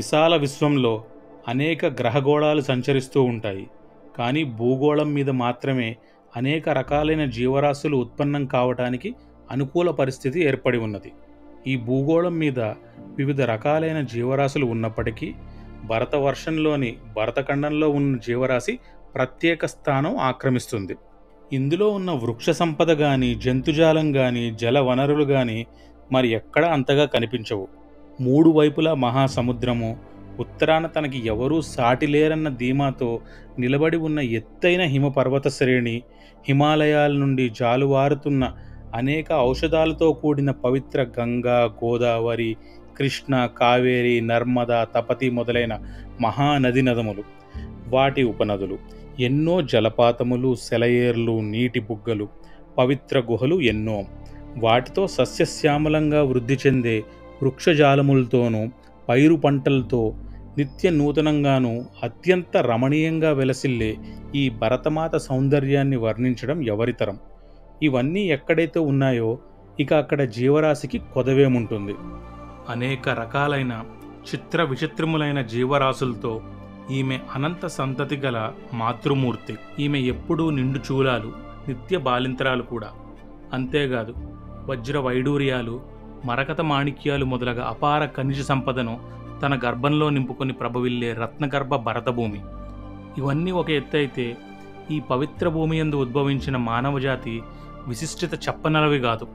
విశాల విశ్వంలో అనేక గ్రహగోళాలు సంచరిస్తూ ఉంటాయి కానీ భూగోళం మీద మాత్రమే అనేక రకాలైన జీవరాశులు ఉత్పన్నం కావటానికి అనుకూల పరిస్థితి ఏర్పడి ఉన్నది ఈ భూగోళం మీద వివిధ రకాలైన జీవరాశులు ఉన్నప్పటికీ భరతవర్షంలోని భరతఖండంలో ఉన్న జీవరాశి ప్రత్యేక స్థానం ఆక్రమిస్తుంది ఇందులో ఉన్న వృక్ష సంపద కానీ జంతుజాలం కానీ జల వనరులు కానీ మరి ఎక్కడా అంతగా కనిపించవు మూడు వైపులా మహాసముద్రము ఉత్తరాన తనకి ఎవరూ సాటి లేరన్న ధీమాతో నిలబడి ఉన్న ఎత్తైన హిమపర్వత శ్రేణి హిమాలయాల నుండి జాలువారుతున్న అనేక ఔషధాలతో కూడిన పవిత్ర గంగా గోదావరి కృష్ణ కావేరి నర్మదా తపతి మొదలైన మహానది నదములు వాటి ఉపనదులు ఎన్నో జలపాతములు సెలయేర్లు నీటి బుగ్గలు పవిత్ర గుహలు ఎన్నో వాటితో సస్యశ్యామలంగా వృద్ధి చెందే వృక్షజాలములతోనూ పైరు పంటలతో నిత్య నూతనంగాను అత్యంత రమణీయంగా వెలసిల్లే ఈ భరతమాత సౌందర్యాన్ని వర్ణించడం ఎవరితరం ఇవన్నీ ఎక్కడైతే ఉన్నాయో ఇక అక్కడ జీవరాశికి కొదవేముంటుంది అనేక రకాలైన చిత్ర విచిత్రములైన జీవరాశులతో ఈమె అనంత సంతతి గల మాతృమూర్తి ఈమె ఎప్పుడూ నిండు చూలాలు నిత్య బాలింతరాలు కూడా అంతేకాదు వజ్ర వైడూర్యాలు మరకత మాణిక్యాలు మొదలగా అపార ఖనిజ సంపదను తన గర్భంలో నింపుకొని ప్రభవిల్లే రత్నగర్భ భరతభూమి ఇవన్నీ ఒక ఎత్తు అయితే ఈ పవిత్ర భూమి యందు ఉద్భవించిన మానవజాతి విశిష్టత చెప్పనలవి కాదు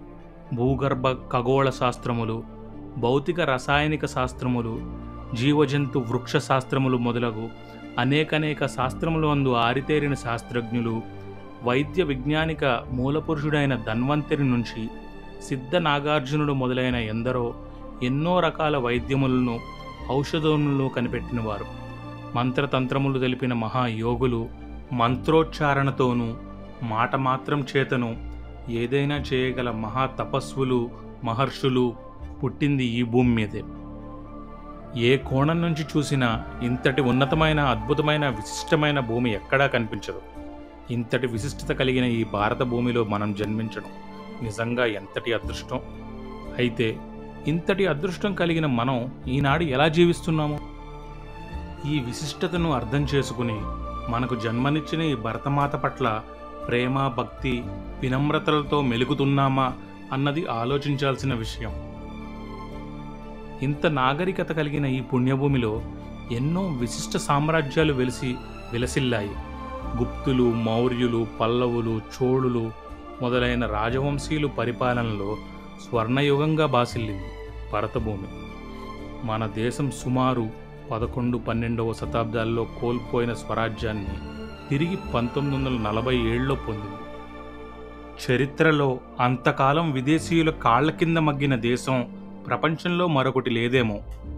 భూగర్భ ఖగోళ శాస్త్రములు భౌతిక రసాయనిక శాస్త్రములు జీవజంతు వృక్ష శాస్త్రములు మొదలగు అనేకనేక శాస్త్రములు అందు ఆరితేరిన శాస్త్రజ్ఞులు వైద్య విజ్ఞానిక మూలపురుషుడైన ధన్వంతరి నుంచి సిద్ధ నాగార్జునుడు మొదలైన ఎందరో ఎన్నో రకాల వైద్యములను ఔషధములను కనిపెట్టినవారు మంత్రతంత్రములు తెలిపిన మహాయోగులు మంత్రోచ్చారణతోనూ మాట మాత్రం చేతను ఏదైనా చేయగల మహా తపస్వులు మహర్షులు పుట్టింది ఈ భూమి మీదే ఏ కోణం నుంచి చూసినా ఇంతటి ఉన్నతమైన అద్భుతమైన విశిష్టమైన భూమి ఎక్కడా కనిపించదు ఇంతటి విశిష్టత కలిగిన ఈ భారత భూమిలో మనం జన్మించడం నిజంగా ఎంతటి అదృష్టం అయితే ఇంతటి అదృష్టం కలిగిన మనం ఈనాడు ఎలా జీవిస్తున్నాము ఈ విశిష్టతను అర్థం చేసుకుని మనకు జన్మనిచ్చిన ఈ భరతమాత పట్ల ప్రేమ భక్తి వినమ్రతలతో మెలుగుతున్నామా అన్నది ఆలోచించాల్సిన విషయం ఇంత నాగరికత కలిగిన ఈ పుణ్యభూమిలో ఎన్నో విశిష్ట సామ్రాజ్యాలు వెలిసి విలసిల్లాయి గుప్తులు మౌర్యులు పల్లవులు చోళులు మొదలైన రాజవంశీయులు పరిపాలనలో స్వర్ణయుగంగా బాసిల్లింది భరతభూమి మన దేశం సుమారు పదకొండు పన్నెండవ శతాబ్దాల్లో కోల్పోయిన స్వరాజ్యాన్ని తిరిగి పంతొమ్మిది వందల నలభై ఏడులో పొందింది చరిత్రలో అంతకాలం విదేశీయుల కాళ్ల కింద మగ్గిన దేశం ప్రపంచంలో మరొకటి లేదేమో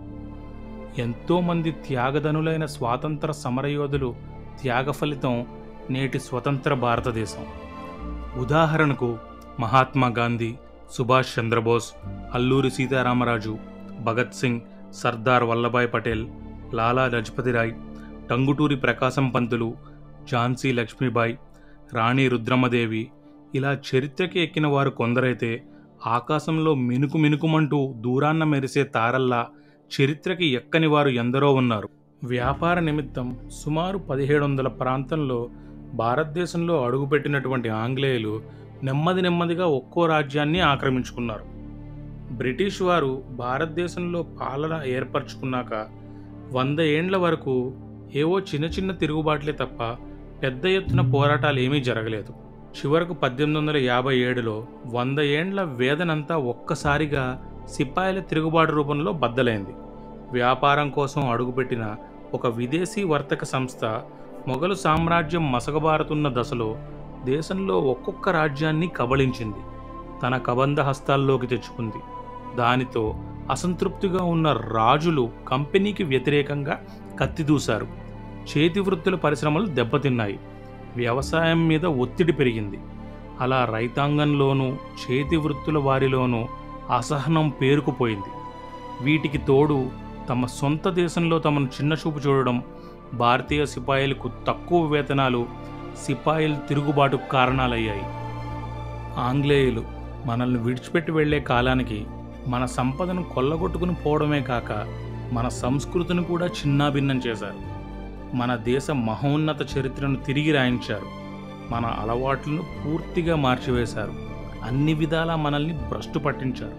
ఎంతోమంది త్యాగధనులైన స్వాతంత్ర సమరయోధులు త్యాగ ఫలితం నేటి స్వతంత్ర భారతదేశం ఉదాహరణకు మహాత్మా గాంధీ సుభాష్ చంద్రబోస్ అల్లూరి సీతారామరాజు భగత్ సింగ్ సర్దార్ వల్లభాయ్ పటేల్ లాలా లజపతి రాయ్ టంగుటూరి ప్రకాశం పంతులు ఝాన్సీ లక్ష్మీబాయి రాణి రుద్రమదేవి ఇలా చరిత్రకి ఎక్కిన వారు కొందరైతే ఆకాశంలో మినుకు మినుకుమంటూ దూరాన్న మెరిసే తారల్లా చరిత్రకి ఎక్కని వారు ఎందరో ఉన్నారు వ్యాపార నిమిత్తం సుమారు పదిహేడు వందల ప్రాంతంలో భారతదేశంలో అడుగుపెట్టినటువంటి ఆంగ్లేయులు నెమ్మది నెమ్మదిగా ఒక్కో రాజ్యాన్ని ఆక్రమించుకున్నారు బ్రిటిష్ వారు భారతదేశంలో పాలన ఏర్పరచుకున్నాక వంద ఏండ్ల వరకు ఏవో చిన్న చిన్న తిరుగుబాట్లే తప్ప పెద్ద ఎత్తున పోరాటాలు ఏమీ జరగలేదు చివరకు పద్దెనిమిది వందల యాభై ఏడులో వంద ఏండ్ల వేదనంతా ఒక్కసారిగా సిపాయిల తిరుగుబాటు రూపంలో బద్దలైంది వ్యాపారం కోసం అడుగుపెట్టిన ఒక విదేశీ వర్తక సంస్థ మొఘలు సామ్రాజ్యం మసగబారుతున్న దశలో దేశంలో ఒక్కొక్క రాజ్యాన్ని కబళించింది తన కబంధ హస్తాల్లోకి తెచ్చుకుంది దానితో అసంతృప్తిగా ఉన్న రాజులు కంపెనీకి వ్యతిరేకంగా కత్తిదూశారు చేతి వృత్తుల పరిశ్రమలు దెబ్బతిన్నాయి వ్యవసాయం మీద ఒత్తిడి పెరిగింది అలా రైతాంగంలోనూ చేతి వృత్తుల వారిలోనూ అసహనం పేరుకుపోయింది వీటికి తోడు తమ సొంత దేశంలో తమను చిన్నచూపు చూడడం భారతీయ సిపాయిలకు తక్కువ వేతనాలు సిపాయిల తిరుగుబాటు కారణాలయ్యాయి ఆంగ్లేయులు మనల్ని విడిచిపెట్టి వెళ్ళే కాలానికి మన సంపదను కొల్లగొట్టుకుని పోవడమే కాక మన సంస్కృతిని కూడా చిన్నాభిన్నం చేశారు మన దేశ మహోన్నత చరిత్రను తిరిగి రాయించారు మన అలవాట్లను పూర్తిగా మార్చివేశారు అన్ని విధాలా మనల్ని భ్రష్టు పట్టించారు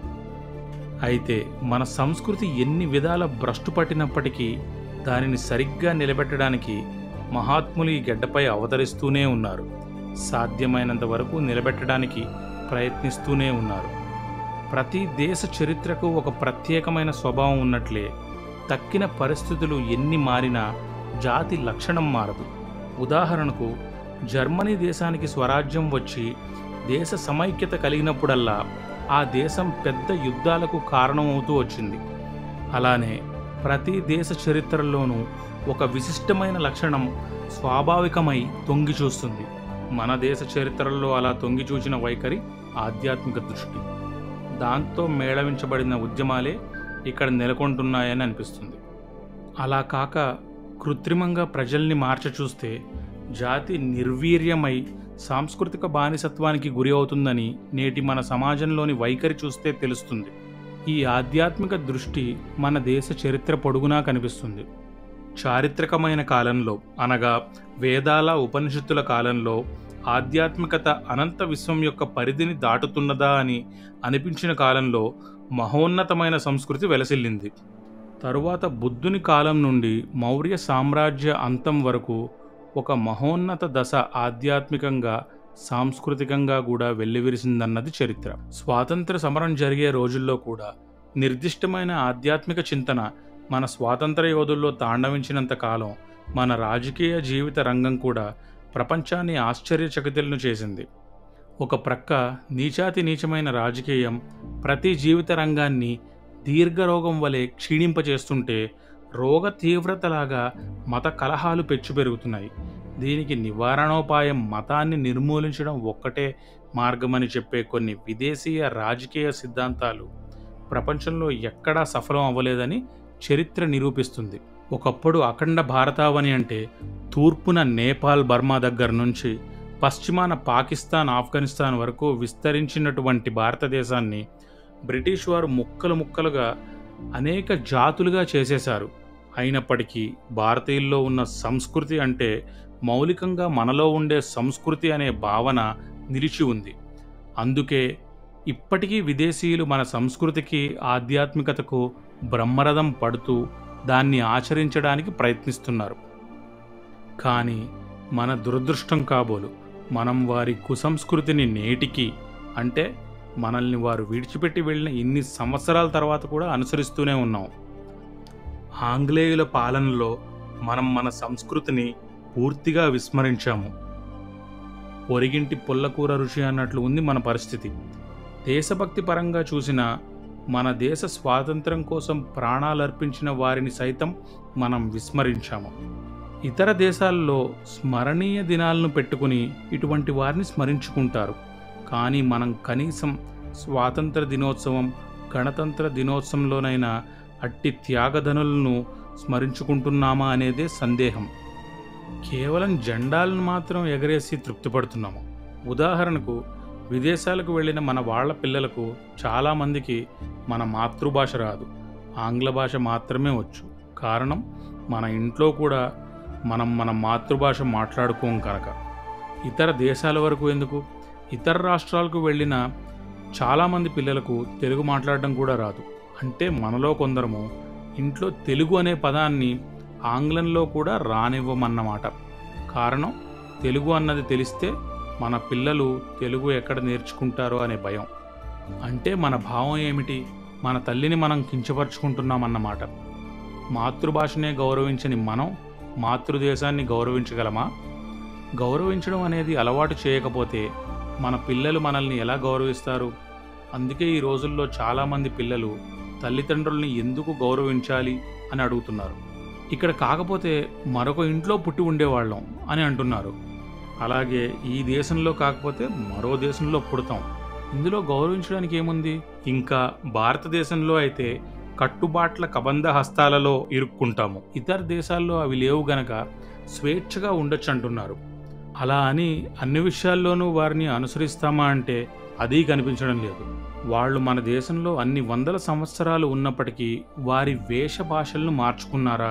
అయితే మన సంస్కృతి ఎన్ని విధాల భ్రష్టు పట్టినప్పటికీ దానిని సరిగ్గా నిలబెట్టడానికి మహాత్ములు ఈ గడ్డపై అవతరిస్తూనే ఉన్నారు సాధ్యమైనంత వరకు నిలబెట్టడానికి ప్రయత్నిస్తూనే ఉన్నారు ప్రతి దేశ చరిత్రకు ఒక ప్రత్యేకమైన స్వభావం ఉన్నట్లే తక్కిన పరిస్థితులు ఎన్ని మారినా జాతి లక్షణం మారదు ఉదాహరణకు జర్మనీ దేశానికి స్వరాజ్యం వచ్చి దేశ సమైక్యత కలిగినప్పుడల్లా ఆ దేశం పెద్ద యుద్ధాలకు కారణమవుతూ వచ్చింది అలానే ప్రతి దేశ చరిత్రలోనూ ఒక విశిష్టమైన లక్షణం స్వాభావికమై తొంగి చూస్తుంది మన దేశ చరిత్రలో అలా తొంగి చూసిన వైఖరి ఆధ్యాత్మిక దృష్టి దాంతో మేళవించబడిన ఉద్యమాలే ఇక్కడ నెలకొంటున్నాయని అనిపిస్తుంది అలా కాక కృత్రిమంగా ప్రజల్ని మార్చ చూస్తే జాతి నిర్వీర్యమై సాంస్కృతిక బానిసత్వానికి గురి అవుతుందని నేటి మన సమాజంలోని వైఖరి చూస్తే తెలుస్తుంది ఈ ఆధ్యాత్మిక దృష్టి మన దేశ చరిత్ర పొడుగునా కనిపిస్తుంది చారిత్రకమైన కాలంలో అనగా వేదాల ఉపనిషత్తుల కాలంలో ఆధ్యాత్మికత అనంత విశ్వం యొక్క పరిధిని దాటుతున్నదా అని అనిపించిన కాలంలో మహోన్నతమైన సంస్కృతి వెలసిల్లింది తరువాత బుద్ధుని కాలం నుండి మౌర్య సామ్రాజ్య అంతం వరకు ఒక మహోన్నత దశ ఆధ్యాత్మికంగా సాంస్కృతికంగా కూడా వెల్లివిరిసిందన్నది చరిత్ర స్వాతంత్ర సమరం జరిగే రోజుల్లో కూడా నిర్దిష్టమైన ఆధ్యాత్మిక చింతన మన స్వాతంత్ర యోధుల్లో తాండవించినంత కాలం మన రాజకీయ జీవిత రంగం కూడా ప్రపంచాన్ని ఆశ్చర్యచకితులను చేసింది ఒక ప్రక్క నీచాతి నీచమైన రాజకీయం ప్రతి జీవిత రంగాన్ని దీర్ఘరోగం వలె క్షీణింపచేస్తుంటే రోగ తీవ్రతలాగా మత కలహాలు పెచ్చు పెరుగుతున్నాయి దీనికి నివారణోపాయం మతాన్ని నిర్మూలించడం ఒక్కటే మార్గమని చెప్పే కొన్ని విదేశీయ రాజకీయ సిద్ధాంతాలు ప్రపంచంలో ఎక్కడా సఫలం అవ్వలేదని చరిత్ర నిరూపిస్తుంది ఒకప్పుడు అఖండ భారతావని అంటే తూర్పున నేపాల్ బర్మా దగ్గర నుంచి పశ్చిమాన పాకిస్తాన్ ఆఫ్ఘనిస్తాన్ వరకు విస్తరించినటువంటి భారతదేశాన్ని బ్రిటిష్ వారు ముక్కలు ముక్కలుగా అనేక జాతులుగా చేసేశారు అయినప్పటికీ భారతీయుల్లో ఉన్న సంస్కృతి అంటే మౌలికంగా మనలో ఉండే సంస్కృతి అనే భావన నిలిచి ఉంది అందుకే ఇప్పటికీ విదేశీయులు మన సంస్కృతికి ఆధ్యాత్మికతకు బ్రహ్మరథం పడుతూ దాన్ని ఆచరించడానికి ప్రయత్నిస్తున్నారు కానీ మన దురదృష్టం కాబోలు మనం వారి కుసంస్కృతిని నేటికి అంటే మనల్ని వారు విడిచిపెట్టి వెళ్ళిన ఇన్ని సంవత్సరాల తర్వాత కూడా అనుసరిస్తూనే ఉన్నాం ఆంగ్లేయుల పాలనలో మనం మన సంస్కృతిని పూర్తిగా విస్మరించాము పొరిగింటి పుల్లకూర రుచి అన్నట్లు ఉంది మన పరిస్థితి దేశభక్తి పరంగా చూసిన మన దేశ స్వాతంత్రం కోసం ప్రాణాలర్పించిన వారిని సైతం మనం విస్మరించాము ఇతర దేశాల్లో స్మరణీయ దినాలను పెట్టుకుని ఇటువంటి వారిని స్మరించుకుంటారు కానీ మనం కనీసం స్వాతంత్ర దినోత్సవం గణతంత్ర దినోత్సవంలోనైనా అట్టి త్యాగధనులను స్మరించుకుంటున్నామా అనేదే సందేహం కేవలం జెండాలను మాత్రం ఎగరేసి తృప్తిపడుతున్నాము ఉదాహరణకు విదేశాలకు వెళ్ళిన మన వాళ్ళ పిల్లలకు చాలామందికి మన మాతృభాష రాదు ఆంగ్ల భాష మాత్రమే వచ్చు కారణం మన ఇంట్లో కూడా మనం మన మాతృభాష మాట్లాడుకోం కనుక ఇతర దేశాల వరకు ఎందుకు ఇతర రాష్ట్రాలకు వెళ్ళిన చాలామంది పిల్లలకు తెలుగు మాట్లాడడం కూడా రాదు అంటే మనలో కొందరము ఇంట్లో తెలుగు అనే పదాన్ని ఆంగ్లంలో కూడా రానివ్వమన్నమాట కారణం తెలుగు అన్నది తెలిస్తే మన పిల్లలు తెలుగు ఎక్కడ నేర్చుకుంటారో అనే భయం అంటే మన భావం ఏమిటి మన తల్లిని మనం కించపరుచుకుంటున్నామన్నమాట మాతృభాషనే గౌరవించని మనం మాతృదేశాన్ని గౌరవించగలమా గౌరవించడం అనేది అలవాటు చేయకపోతే మన పిల్లలు మనల్ని ఎలా గౌరవిస్తారు అందుకే ఈ రోజుల్లో చాలామంది పిల్లలు తల్లిదండ్రుల్ని ఎందుకు గౌరవించాలి అని అడుగుతున్నారు ఇక్కడ కాకపోతే మరొక ఇంట్లో పుట్టి ఉండేవాళ్ళం అని అంటున్నారు అలాగే ఈ దేశంలో కాకపోతే మరో దేశంలో పుడతాం ఇందులో గౌరవించడానికి ఏముంది ఇంకా భారతదేశంలో అయితే కట్టుబాట్ల కబంధ హస్తాలలో ఇరుక్కుంటాము ఇతర దేశాల్లో అవి లేవు గనక స్వేచ్ఛగా ఉండొచ్చు అంటున్నారు అలా అని అన్ని విషయాల్లోనూ వారిని అనుసరిస్తామా అంటే అది కనిపించడం లేదు వాళ్ళు మన దేశంలో అన్ని వందల సంవత్సరాలు ఉన్నప్పటికీ వారి వేష భాషలను మార్చుకున్నారా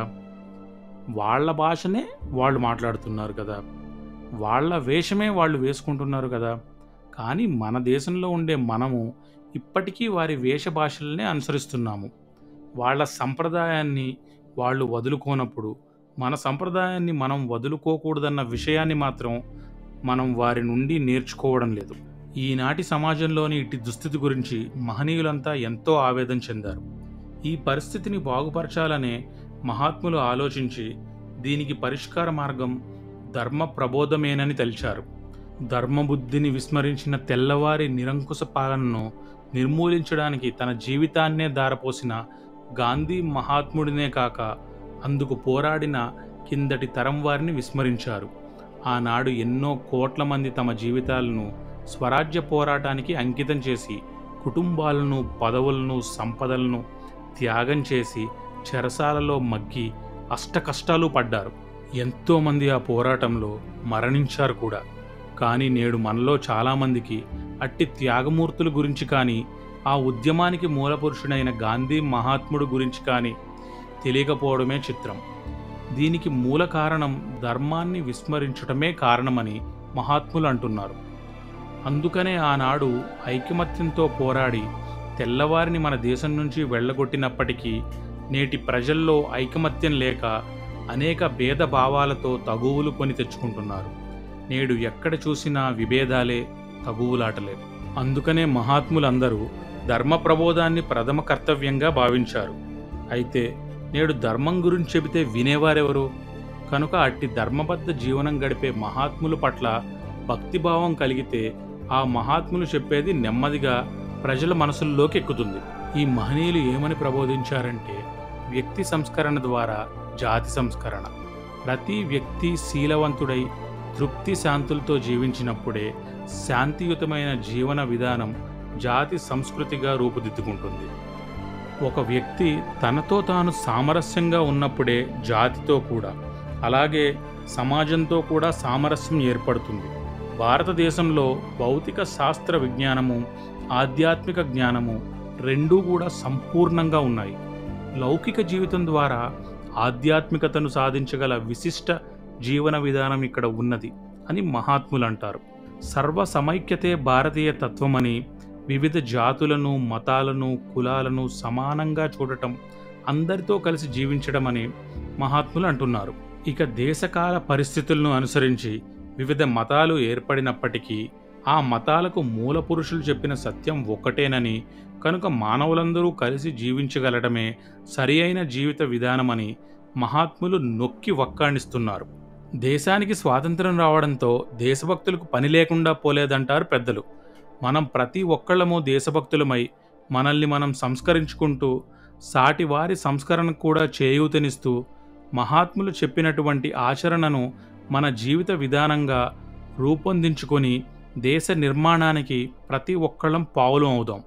వాళ్ళ భాషనే వాళ్ళు మాట్లాడుతున్నారు కదా వాళ్ళ వేషమే వాళ్ళు వేసుకుంటున్నారు కదా కానీ మన దేశంలో ఉండే మనము ఇప్పటికీ వారి వేష భాషలనే అనుసరిస్తున్నాము వాళ్ళ సంప్రదాయాన్ని వాళ్ళు వదులుకోనప్పుడు మన సంప్రదాయాన్ని మనం వదులుకోకూడదన్న విషయాన్ని మాత్రం మనం వారి నుండి నేర్చుకోవడం లేదు ఈనాటి సమాజంలోని ఇటు దుస్థితి గురించి మహనీయులంతా ఎంతో ఆవేదన చెందారు ఈ పరిస్థితిని బాగుపరచాలనే మహాత్ములు ఆలోచించి దీనికి పరిష్కార మార్గం ధర్మ ప్రబోధమేనని తలిచారు ధర్మబుద్ధిని విస్మరించిన తెల్లవారి నిరంకుశ పాలనను నిర్మూలించడానికి తన జీవితాన్నే దారపోసిన గాంధీ మహాత్ముడినే కాక అందుకు పోరాడిన కిందటి తరం వారిని విస్మరించారు ఆనాడు ఎన్నో కోట్ల మంది తమ జీవితాలను స్వరాజ్య పోరాటానికి అంకితం చేసి కుటుంబాలను పదవులను సంపదలను త్యాగం చేసి చెరసాలలో మగ్గి అష్టకష్టాలు పడ్డారు ఎంతోమంది ఆ పోరాటంలో మరణించారు కూడా కానీ నేడు మనలో చాలామందికి అట్టి త్యాగమూర్తుల గురించి కానీ ఆ ఉద్యమానికి మూలపురుషుడైన గాంధీ మహాత్ముడు గురించి కానీ తెలియకపోవడమే చిత్రం దీనికి మూల కారణం ధర్మాన్ని విస్మరించడమే కారణమని మహాత్ములు అంటున్నారు అందుకనే ఆనాడు ఐకమత్యంతో పోరాడి తెల్లవారిని మన దేశం నుంచి వెళ్ళగొట్టినప్పటికీ నేటి ప్రజల్లో ఐకమత్యం లేక అనేక భేద భావాలతో తగువులు కొని తెచ్చుకుంటున్నారు నేడు ఎక్కడ చూసినా విభేదాలే తగువులాటలే అందుకనే మహాత్ములందరూ ధర్మ ప్రబోధాన్ని ప్రథమ కర్తవ్యంగా భావించారు అయితే నేడు ధర్మం గురించి చెబితే వినేవారెవరు కనుక అట్టి ధర్మబద్ధ జీవనం గడిపే మహాత్ముల పట్ల భక్తిభావం కలిగితే ఆ మహాత్ములు చెప్పేది నెమ్మదిగా ప్రజల మనసుల్లోకి ఎక్కుతుంది ఈ మహనీయులు ఏమని ప్రబోధించారంటే వ్యక్తి సంస్కరణ ద్వారా జాతి సంస్కరణ ప్రతి వ్యక్తి శీలవంతుడై తృప్తి శాంతులతో జీవించినప్పుడే శాంతియుతమైన జీవన విధానం జాతి సంస్కృతిగా రూపుదిద్దుకుంటుంది ఒక వ్యక్తి తనతో తాను సామరస్యంగా ఉన్నప్పుడే జాతితో కూడా అలాగే సమాజంతో కూడా సామరస్యం ఏర్పడుతుంది భారతదేశంలో భౌతిక శాస్త్ర విజ్ఞానము ఆధ్యాత్మిక జ్ఞానము రెండూ కూడా సంపూర్ణంగా ఉన్నాయి లౌకిక జీవితం ద్వారా ఆధ్యాత్మికతను సాధించగల విశిష్ట జీవన విధానం ఇక్కడ ఉన్నది అని మహాత్ములు అంటారు సర్వ సమైక్యతే భారతీయ తత్వమని వివిధ జాతులను మతాలను కులాలను సమానంగా చూడటం అందరితో కలిసి జీవించడం అని మహాత్ములు అంటున్నారు ఇక దేశకాల పరిస్థితులను అనుసరించి వివిధ మతాలు ఏర్పడినప్పటికీ ఆ మతాలకు మూల పురుషులు చెప్పిన సత్యం ఒక్కటేనని కనుక మానవులందరూ కలిసి జీవించగలడమే సరి అయిన జీవిత విధానమని మహాత్ములు నొక్కి వక్కాణిస్తున్నారు దేశానికి స్వాతంత్రం రావడంతో దేశభక్తులకు పని లేకుండా పోలేదంటారు పెద్దలు మనం ప్రతి ఒక్కళ్ళము దేశభక్తులమై మనల్ని మనం సంస్కరించుకుంటూ సాటి వారి సంస్కరణకు కూడా చేయూతనిస్తూ మహాత్ములు చెప్పినటువంటి ఆచరణను మన జీవిత విధానంగా రూపొందించుకొని దేశ నిర్మాణానికి ప్రతి ఒక్కళ్ళం పావులం అవుదాం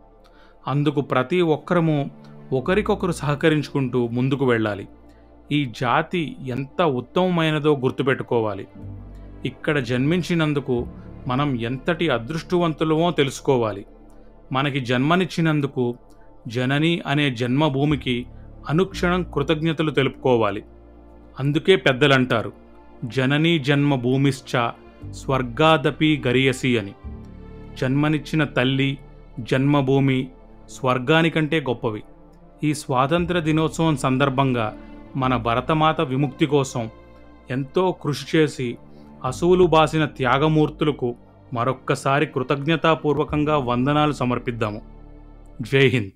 అందుకు ప్రతి ఒక్కరము ఒకరికొకరు సహకరించుకుంటూ ముందుకు వెళ్ళాలి ఈ జాతి ఎంత ఉత్తమమైనదో గుర్తుపెట్టుకోవాలి ఇక్కడ జన్మించినందుకు మనం ఎంతటి అదృష్టవంతులమో తెలుసుకోవాలి మనకి జన్మనిచ్చినందుకు జనని అనే జన్మభూమికి అనుక్షణం కృతజ్ఞతలు తెలుపుకోవాలి అందుకే పెద్దలంటారు జననీ జన్మభూమిశ్చ స్వర్గాదపి గరియసి అని జన్మనిచ్చిన తల్లి జన్మభూమి స్వర్గానికంటే గొప్పవి ఈ స్వాతంత్ర దినోత్సవం సందర్భంగా మన భరతమాత విముక్తి కోసం ఎంతో కృషి చేసి అసువులు బాసిన త్యాగమూర్తులకు మరొక్కసారి కృతజ్ఞతాపూర్వకంగా వందనాలు సమర్పిద్దాము జై హింద్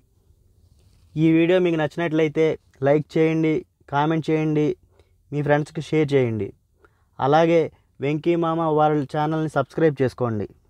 ఈ వీడియో మీకు నచ్చినట్లయితే లైక్ చేయండి కామెంట్ చేయండి మీ ఫ్రెండ్స్కి షేర్ చేయండి అలాగే వెంకీ మామ వాళ్ళ ఛానల్ని సబ్స్క్రైబ్ చేసుకోండి